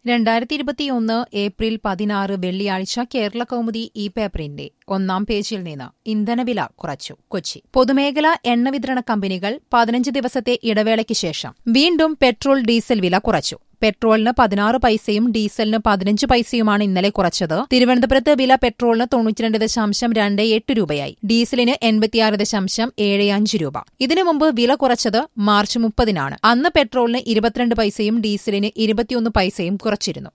രണ്ടായിരത്തി ഇരുപത്തിയൊന്ന് ഏപ്രിൽ പതിനാറ് വെള്ളിയാഴ്ച കേരള കൗമുദി ഇ പേപ്പറിന്റെ ഒന്നാം പേജിൽ നിന്ന് ഇന്ധനവില കുറച്ചു കൊച്ചി പൊതുമേഖലാ എണ്ണ വിതരണ കമ്പനികൾ പതിനഞ്ച് ദിവസത്തെ ഇടവേളയ്ക്ക് ശേഷം വീണ്ടും പെട്രോൾ ഡീസൽ വില കുറച്ചു പെട്രോളിന് പതിനാറ് പൈസയും ഡീസലിന് പതിനഞ്ച് പൈസയുമാണ് ഇന്നലെ കുറച്ചത് തിരുവനന്തപുരത്ത് വില പെട്രോളിന് തൊണ്ണൂറ്റിരണ്ട് ദശാംശം രണ്ട് എട്ട് രൂപയായി ഡീസലിന് എൺപത്തിയാറ് ദശാംശം ഏഴ് അഞ്ച് രൂപ ഇതിനു മുമ്പ് വില കുറച്ചത് മാർച്ച് മുപ്പതിനാണ് അന്ന് പെട്രോളിന് ഇരുപത്തിരണ്ട് പൈസയും ഡീസലിന് ഇരുപത്തിയൊന്ന് പൈസയും കുറച്ചിരുന്നു